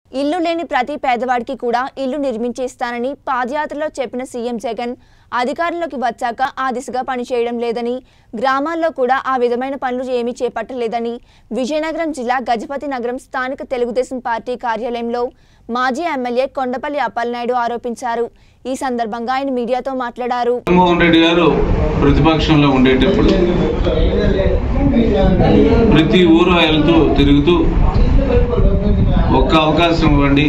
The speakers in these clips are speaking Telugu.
ఇల్లు లేని ప్రతి పేదవాడికి కూడా ఇల్లు నిర్మించి ఇస్తానని పాదయాత్రలో చెప్పిన సీఎం జగన్ అధికారంలోకి వచ్చాక ఆ దిశగా పనిచేయడం లేదని గ్రామాల్లో కూడా ఆ విధమైన పనులు ఏమీ చేపట్టలేదని విజయనగరం జిల్లా గజపతి నగరం స్థానిక తెలుగుదేశం పార్టీ కార్యాలయంలో మాజీ ఎమ్మెల్యే కొండపల్లి అప్పలనాయుడు ఆరోపించారు ఈ సందర్భంగా ఆయన మీడియాతో మాట్లాడారు జగన్మోహన్ రెడ్డి గారు ప్రతిపక్షంలో ఉండేటప్పుడు ప్రతి ఊరు వెళ్తూ తిరుగుతూ ఒక్క అవకాశం ఇవ్వండి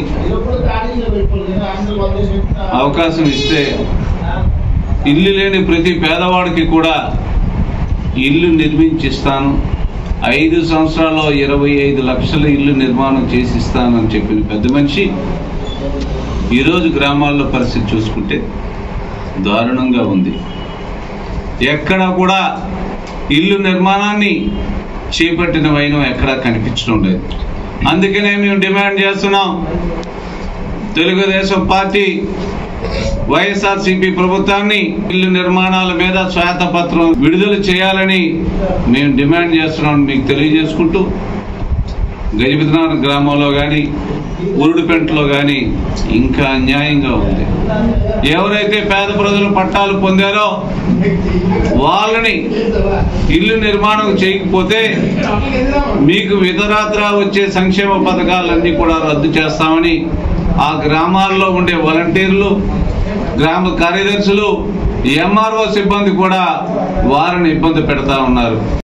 అవకాశం ఇస్తే ఇల్లు లేని ప్రతి పేదవాడికి కూడా ఇల్లు నిర్మించిస్తాను ఐదు సంవత్సరాల్లో ఇరవై ఐదు లక్షల ఇల్లు నిర్మాణం చేసి ఇస్తానని చెప్పిన పెద్ద మనిషి ఈరోజు గ్రామాల్లో పరిస్థితి చూసుకుంటే దారుణంగా ఉంది ఎక్కడ కూడా ఇల్లు నిర్మాణాన్ని చేపట్టిన వైనం ఎక్కడా కనిపించడం లేదు అందుకనే మేము డిమాండ్ చేస్తున్నాం తెలుగుదేశం పార్టీ వైఎస్ఆర్సీపీ ప్రభుత్వాన్ని ఇల్లు నిర్మాణాల మీద శ్వేతపత్రం విడుదల చేయాలని మేము డిమాండ్ చేస్తున్నాం మీకు తెలియజేసుకుంటూ గజపతినగర్ గ్రామంలో కానీ ఉరుడుపెంటలో కానీ ఇంకా అన్యాయంగా ఉంది ఎవరైతే పేద ప్రజలు పట్టాలు పొందారో వాళ్ళని ఇల్లు నిర్మాణం చేయకపోతే మీకు విధరాత్ర వచ్చే సంక్షేమ పథకాలన్నీ కూడా రద్దు చేస్తామని ఆ గ్రామాల్లో ఉండే వాలంటీర్లు గ్రామ కార్యదర్శులు ఎంఆర్ఓ సిబ్బంది కూడా వారిని ఇబ్బంది పెడతా ఉన్నారు